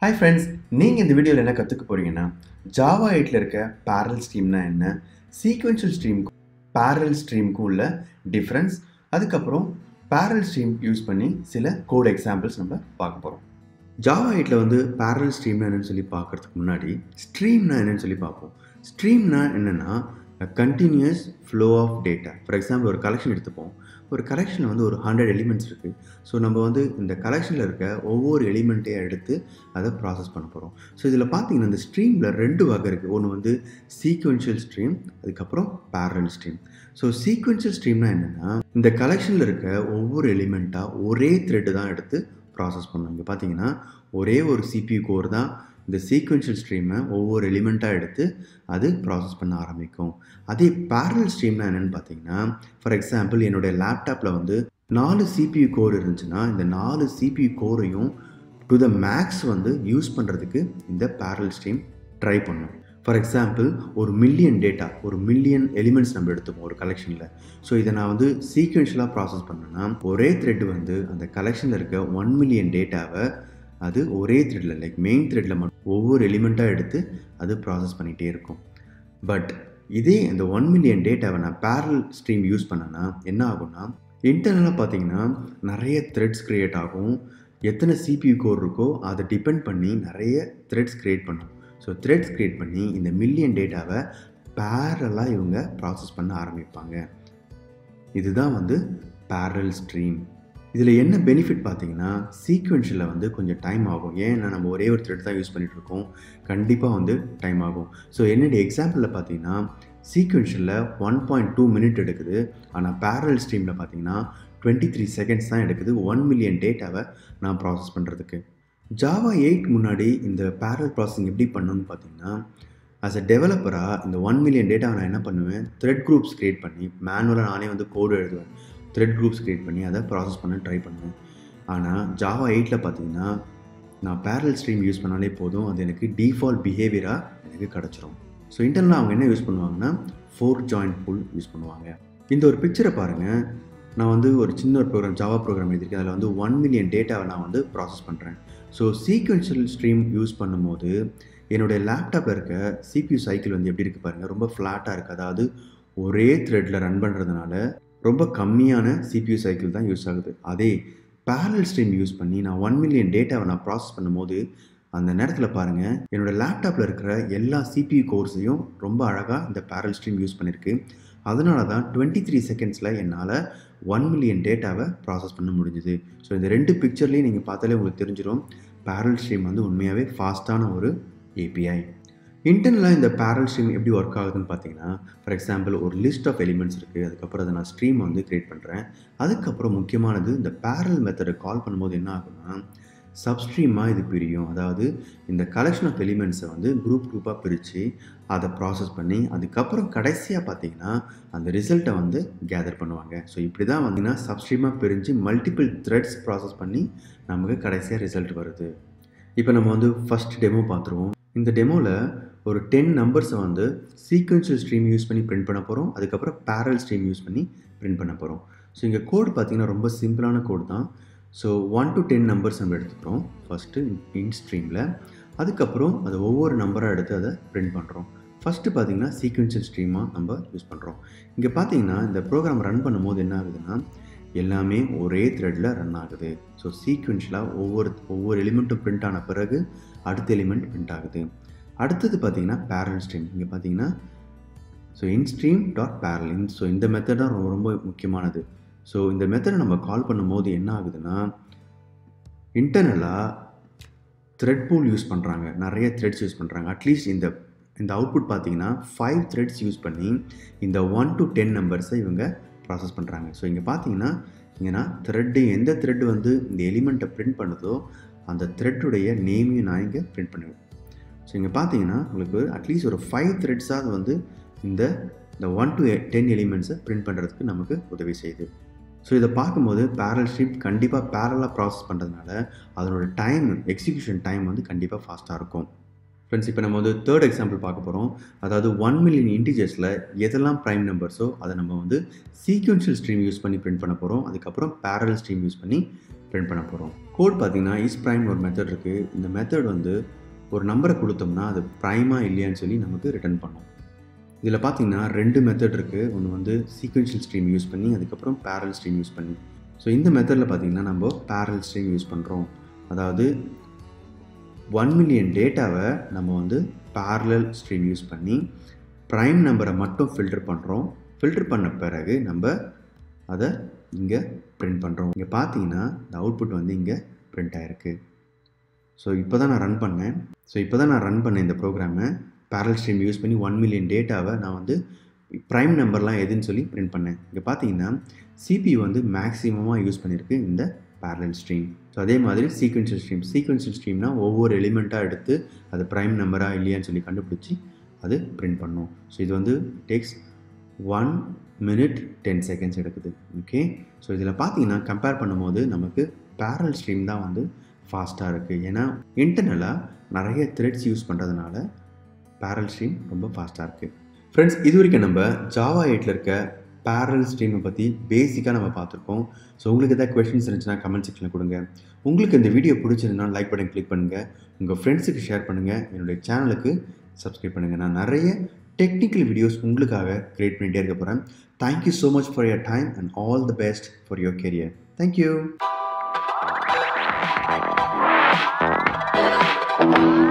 hi friends நீங்கள் இந்த வீடியோவில் என்ன கற்றுக்க போகிறீங்கன்னா ஜாவா எயிட்டில் இருக்க பேரல் ஸ்ட்ரீம்னா என்ன சீக்வென்ஷியல் ஸ்ட்ரீமுக்கும் பேரல் ஸ்ட்ரீமுக்கும் உள்ள டிஃப்ரென்ஸ் அதுக்கப்புறம் பேரல் ஸ்ட்ரீம் யூஸ் பண்ணி சில கோட் எக்ஸாம்பிள்ஸ் நம்ம பார்க்க போகிறோம் ஜாவா எயிட்டில் வந்து பேரல் ஸ்ட்ரீம்னா என்னன்னு சொல்லி பார்க்கறதுக்கு முன்னாடி ஸ்ட்ரீம்னா என்னன்னு சொல்லி பார்ப்போம் ஸ்ட்ரீம்னா என்னென்னா continuous flow of data for example ஒரு கலெக்ஷன் எடுத்துப்போம் ஒரு கலெக்ஷனில் வந்து ஒரு ஹண்ட்ரட் எலிமெண்ட்ஸ் இருக்குது ஸோ நம்ம வந்து இந்த கலெக்ஷனில் இருக்க ஒவ்வொரு எலிமெண்ட்டையும் எடுத்து அதை ப்ராசஸ் பண்ண போகிறோம் ஸோ இதில் பார்த்தீங்கன்னா இந்த ஸ்ட்ரீமில் ரெண்டு வகை இருக்குது ஒன்று வந்து சீக்வென்ஷியல் ஸ்ட்ரீம் அதுக்கப்புறம் பேரல் ஸ்ட்ரீம் ஸோ சீக்வென்ஷியல் ஸ்ட்ரீம்னா என்னென்னா இந்த கலெக்ஷனில் இருக்க ஒவ்வொரு எலிமெண்ட்டாக ஒரே த்ரெட்டு தான் எடுத்து ப்ராசஸ் பண்ணணும் இங்கே பார்த்தீங்கன்னா ஒரே ஒரு சிபியூ கோர் தான் இந்த சீக்வென்ஷியல் ஸ்ட்ரீமை ஒவ்வொரு எலிமெண்ட்டாக எடுத்து அது ப்ராசஸ் பண்ண ஆரம்பிக்கும் அதே பேரல் ஸ்ட்ரீம்னா என்னென்னு பார்த்தீங்கன்னா ஃபார் எக்ஸாம்பிள் என்னுடைய லேப்டாப்பில் வந்து நாலு சிபியூ கோர் இருந்துச்சுன்னா இந்த நாலு சிபியூ கோரையும் டு த மேக்ஸ் வந்து யூஸ் பண்ணுறதுக்கு இந்த பேரல் ஸ்ட்ரீம் ட்ரை பண்ணும் ஃபார் எக்ஸாம்பிள் ஒரு மில்லியன் டேட்டா ஒரு மில்லியன் எலிமெண்ட்ஸ் நம்ம எடுத்துப்போம் ஒரு கலெக்ஷனில் ஸோ இதை நான் வந்து சீக்வென்ஷியலாக ப்ராசஸ் பண்ணேன்னா ஒரே த்ரெட் வந்து அந்த கலெக்ஷனில் இருக்க ஒன் மில்லியன் டேட்டாவை அது ஒரே த்ரெட்டில் லைக் மெயின் த்ரெட்டில் மட்டும் ஒவ்வொரு எலிமெண்ட்டாக எடுத்து அது ப்ராசஸ் பண்ணிகிட்டே இருக்கும் பட் இதே இந்த ஒன் மில்லியன் டேட்டாவை நான் பேரல் ஸ்ட்ரீம் யூஸ் பண்ணேன்னா என்ன ஆகும்னா இன்டர்னலாக பார்த்தீங்கன்னா நிறைய த்ரெட்ஸ் க்ரியேட் ஆகும் எத்தனை சிபியூ கோர் இருக்கோ அதை டிபெண்ட் பண்ணி நிறைய த்ரெட்ஸ் க்ரியேட் பண்ணும் ஸோ த்ரெட்ஸ் க்ரியேட் பண்ணி இந்த மில்லியன் டேட்டாவை பேரலாக இவங்க ப்ராசஸ் பண்ண ஆரம்பிப்பாங்க இதுதான் வந்து பேரல் ஸ்ட்ரீம் இதில் என்ன பெனிஃபிட் பார்த்தீங்கன்னா சீக்வென்ஷியலில் வந்து கொஞ்சம் டைம் ஆகும் ஏன்னா நம்ம ஒரே ஒரு த்ரெட் தான் யூஸ் பண்ணிகிட்ருக்கோம் கண்டிப்பாக வந்து டைம் ஆகும் ஸோ என்னுடைய எக்ஸாம்பிளில் பார்த்தீங்கன்னா சீக்வென்ஷியலில் ஒன் பாயிண்ட் டூ மினிட் எடுக்குது ஆனால் பேரல் ஸ்ட்ரீமில் பார்த்தீங்கன்னா டுவெண்ட்டி த்ரீ செகண்ட்ஸ் தான் எடுக்குது ஒன் மில்லியன் டேட்டாவை நான் ப்ராசஸ் பண்ணுறதுக்கு ஜாவா எயிட் முன்னாடி இந்த பேரல் ப்ராசஸிங் எப்படி பண்ணணும்னு பார்த்தீங்கன்னா ஆஸ் அ டெவலப்பராக இந்த ஒன் மில்லியன் டேட்டாவை நான் என்ன பண்ணுவேன் த்ரெட் குரூப்ஸ் க்ரியேட் பண்ணி மேனுவலாக நானே வந்து கோடு எழுதுவேன் த்ரெட் குரூப்ஸ் க்ரியேட் பண்ணி அதை ப்ராசஸ் பண்ண ட்ரை பண்ணுவேன் ஆனால் ஜாவா எயிட்டில் பார்த்தீங்கன்னா நான் பேரல் ஸ்ட்ரீம் யூஸ் பண்ணாலே போதும் அது எனக்கு டிஃபால்ட் பிஹேவியராக எனக்கு கிடச்சிரும் ஸோ இன்டர்னலாக அவங்க என்ன யூஸ் பண்ணுவாங்கன்னா ஃபோர் ஜாயிண்ட் புல் யூஸ் பண்ணுவாங்க இந்த ஒரு பிக்சரை பாருங்கள் நான் வந்து ஒரு சின்ன ஒரு ப்ரோக்ராம் ஜாவா ப்ரோக்ராம் எழுதியிருக்கேன் அதில் வந்து ஒன் மில்லியன் டேட்டாவை நான் வந்து ப்ராசஸ் பண்ணுறேன் ஸோ சீக்வென்ஷியல் ஸ்ட்ரீம் யூஸ் பண்ணும்போது என்னுடைய லேப்டாப்பில் இருக்க சிபியூ சைக்கிள் வந்து எப்படி இருக்குது பாருங்கள் ரொம்ப ஃப்ளாட்டாக இருக்குது அதாவது ஒரே த்ரெட்டில் ரன் பண்ணுறதுனால ரொம்ப கம்மியான சிபியூ சைக்கிள் தான் யூஸ் ஆகுது அதே பேரல் ஸ்ட்ரீம் யூஸ் பண்ணி நான் ஒன் மில்லியன் டேட்டாவை நான் ப்ராசஸ் பண்ணும்போது அந்த நேரத்தில் பாருங்கள் என்னோடய லேப்டாப்பில் இருக்கிற எல்லா சிபியூ கோர்ஸையும் ரொம்ப அழகாக இந்த பேரல் ஸ்ட்ரீம் யூஸ் பண்ணியிருக்கு அதனால தான் டுவெண்ட்டி த்ரீ செகண்ட்ஸில் என்னால் ஒன் மில்லியன் டேட்டாவை ப்ராசஸ் பண்ண முடிஞ்சுது ஸோ இந்த ரெண்டு பிக்சர்லேயும் நீங்கள் பார்த்தாலே உங்களுக்கு தெரிஞ்சிடும் பேரல் ஸ்ட்ரீம் வந்து உண்மையாகவே ஃபாஸ்ட்டான ஒரு ஏபிஐ இன்டர்னலாக இந்த பேரல் ஸ்ட்ரீம் எப்படி ஒர்க் ஆகுதுன்னு பார்த்தீங்கன்னா ஃபார் எக்ஸாம்பிள் ஒரு லிஸ்ட் ஆஃப் எலிமெண்ட்ஸ் இருக்குது அதுக்கப்புறம் அதை நான் ஸ்ட்ரீம் வந்து க்ரியேட் பண்ணுறேன் அதுக்கப்புறம் முக்கியமானது இந்த பேரல் மெத்தடை கால் பண்ணும்போது என்ன ஆகும்னா சப்ஸ்ட்ரீமாக இது பிரியும் அதாவது இந்த கலெக்ஷன் ஆஃப் எலிமெண்ட்ஸை வந்து குரூப் குரூப்பாக பிரித்து அதை ப்ராசஸ் பண்ணி அதுக்கப்புறம் கடைசியாக பார்த்தீங்கன்னா அந்த ரிசல்ட்டை வந்து கேதர் பண்ணுவாங்க ஸோ இப்படி தான் வந்தீங்கன்னா சப்ஸ்ட்ரீமாக பிரிஞ்சு மல்டிபிள் த்ரெட்ஸ் ப்ராசஸ் பண்ணி நமக்கு கடைசியாக ரிசல்ட் வருது இப்போ நம்ம வந்து ஃபஸ்ட் டெமோ பார்த்துருவோம் இந்த டெமோவில் ஒரு டென் நம்பர்ஸை வந்து சீக்வென்ஷியல் ஸ்ட்ரீம் யூஸ் பண்ணி பிரிண்ட் பண்ண போகிறோம் அதுக்கப்புறம் பேரல் ஸ்ட்ரீம் யூஸ் பண்ணி பிரிண்ட் பண்ண போகிறோம் ஸோ இங்கே கோடு பார்த்திங்கன்னா ரொம்ப சிம்பிளான கோடு தான் so one to ten numbers நம்ம எடுத்துக்கிறோம் ஃபஸ்ட்டு இன் ஸ்ட்ரீமில் அதுக்கப்புறம் அதை ஒவ்வொரு நம்பராக எடுத்து அதை பிரிண்ட் பண்ணுறோம் ஃபஸ்ட்டு பார்த்திங்கன்னா சீக்வென்ஷியல் ஸ்ட்ரீமாக நம்ம யூஸ் பண்ணுறோம் இங்கே பார்த்தீங்கன்னா இந்த ப்ரோக்ராம் ரன் பண்ணும்போது என்ன ஆகுதுன்னா எல்லாமே ஒரே த்ரெட்டில் ரன் ஆகுது ஸோ சீக்வென்ஷியலாக ஒவ்வொரு ஒவ்வொரு எலிமெண்ட்டும் பிரிண்ட் ஆன பிறகு அடுத்த எலிமெண்ட் பிரிண்ட் ஆகுது அடுத்தது பார்த்தீங்கன்னா பேரல் ஸ்ட்ரீம் இங்கே பார்த்தீங்கன்னா so in stream dot parallel in so இந்த மெத்தட் தான் ரொம்ப ரொம்ப முக்கியமானது ஸோ இந்த மெத்தடை நம்ம கால் பண்ணும்போது என்ன ஆகுதுன்னா இன்டர்னலாக த்ரெட் பூல் யூஸ் பண்ணுறாங்க நிறைய த்ரெட்ஸ் யூஸ் பண்ணுறாங்க அட்லீஸ்ட் இந்த இந்த அவுட்புட் பார்த்தீங்கன்னா ஃபைவ் த்ரெட்ஸ் யூஸ் பண்ணி இந்த ஒன் டு டென் நம்பர்ஸை இவங்க ப்ராசஸ் பண்ணுறாங்க ஸோ இங்கே பார்த்தீங்கன்னா இங்கேனா த்ரெட்டு எந்த த்ரெட் வந்து இந்த எலிமெண்ட்டை பிரிண்ட் பண்ணுதோ அந்த த்ரெட்டுடைய நேமையும் நான் இங்கே பிரிண்ட் பண்ணுவேன் ஸோ இங்கே பார்த்தீங்கன்னா உங்களுக்கு அட்லீஸ்ட் ஒரு ஃபைவ் த்ரெட்ஸாவது வந்து இந்த இந்த ஒன் டு டென் எலிமெண்ட்ஸை பிரிண்ட் பண்ணுறதுக்கு நமக்கு உதவி செய்யுது ஸோ இதை பார்க்கும்போது பேரல் ஷிஃப்ட் கண்டிப்பாக பேரலாக ப்ராசஸ் பண்ணுறதுனால அதனோட டைம் எக்ஸிக்யூஷன் டைம் வந்து கண்டிப்பாக ஃபாஸ்ட்டாக இருக்கும் ஃப்ரெண்ட்ஸ் இப்போ நம்ம வந்து தேர்ட் எக்ஸாம்பிள் பார்க்க போகிறோம் அதாவது ஒன் மில்லியன் இன்டிஜர்ஸில் எதெல்லாம் ப்ரைம் நம்பர்ஸோ அதை நம்ம வந்து சீக்வென்ஷியல் ஸ்ட்ரீம் யூஸ் பண்ணி பிரிண்ட் பண்ண போகிறோம் அதுக்கப்புறம் பேரல் ஸ்ட்ரீம் யூஸ் பண்ணி பிரிண்ட் பண்ண போகிறோம் கோட் பார்த்தீங்கன்னா இஸ் ப்ரைம் ஒரு மெத்தட் இருக்குது இந்த மெத்தட் வந்து ஒரு நம்பரை கொடுத்தோம்னா அது ப்ரைமாக இல்லையான்னு சொல்லி நமக்கு ரிட்டர்ன் பண்ணும் இதில் பார்த்தீங்கன்னா ரெண்டு மெத்தட் இருக்குது ஒன்று வந்து சீக்வென்ஷியல் ஸ்ட்ரீம் யூஸ் பண்ணி அதுக்கப்புறம் பேரல் ஸ்ட்ரீம் யூஸ் பண்ணி ஸோ இந்த மெத்தடில் பார்த்தீங்கன்னா நம்ம பேரல் ஸ்ட்ரீம் யூஸ் பண்ணுறோம் அதாவது ஒன் மில்லியன் டேட்டாவை நம்ம வந்து பேரலல் ஸ்ட்ரீம் யூஸ் பண்ணி ப்ரைம் நம்பரை மட்டும் ஃபில்டர் பண்ணுறோம் ஃபில்டர் பண்ண பிறகு நம்ம அதை இங்கே பிரிண்ட் பண்ணுறோம் இங்கே பார்த்தீங்கன்னா இந்த அவுட்புட் வந்து இங்கே பிரிண்ட் ஆகிருக்கு ஸோ இப்போ தான் நான் ரன் பண்ணேன் ஸோ இப்போ தான் நான் ரன் பண்ணேன் இந்த ப்ரோக்ராமை பேரல் ஸ்ட்ரீம் யூஸ் பண்ணி ஒன் மில்லியன் டேட்டாவை நான் வந்து ப்ரைம் நம்பர்லாம் எதுன்னு சொல்லி பிரிண்ட் பண்ணேன் இங்கே பார்த்தீங்கன்னா சிபி வந்து மேக்ஸிமமாக யூஸ் பண்ணியிருக்கு இந்த பேரலல் ஸ்ட்ரீம் ஸோ அதே மாதிரி சீக்வென்ஷியல் ஸ்ட்ரீம் சீக்வென்ஷியல் ஸ்ட்ரீம்னா ஒவ்வொரு எலிமெண்ட்டாக எடுத்து அது ப்ரைம் நம்பராக இல்லையான்னு சொல்லி கண்டுபிடிச்சி அது பிரிண்ட் பண்ணும் ஸோ இது வந்து takes one minute ten seconds எடுக்குது ஓகே ஸோ இதில் பார்த்தீங்கன்னா கம்பேர் பண்ணும்போது நமக்கு பேரல் ஸ்ட்ரீம் தான் வந்து ஃபாஸ்ட்டாக இருக்குது ஏன்னா இன்டர்னலாக நிறைய த்ரெட்ஸ் யூஸ் பண்ணுறதுனால பேரல் ஸ்ட்ரீம் ரொம்ப ஃபாஸ்ட்டாக இருக்குது ஃப்ரெண்ட்ஸ் இது வரைக்கும் நம்ம ஜாவா எயிட்டில் இருக்க பேரல் ஸ்ட்ரீமை பற்றி பேசிக்காக நம்ம பார்த்துருக்கோம் ஸோ உங்களுக்கு எதாவது கொஷின்ஸ் இருந்துச்சுன்னா கமெண்ட் செக்ஷனில் கொடுங்க உங்களுக்கு இந்த வீடியோ பிடிச்சிருந்தா லைக் பட்டன் கிளிக் பண்ணுங்கள் உங்கள் ஃப்ரெண்ட்ஸுக்கு ஷேர் பண்ணுங்கள் என்னுடைய சேனலுக்கு சப்ஸ்கிரைப் பண்ணுங்கள் நான் நிறைய டெக்னிக்கல் வீடியோஸ் உங்களுக்காக க்ரியேட் பண்ணிகிட்டே இருக்க போகிறேன் thank you so much for your time and all the best for your career thank you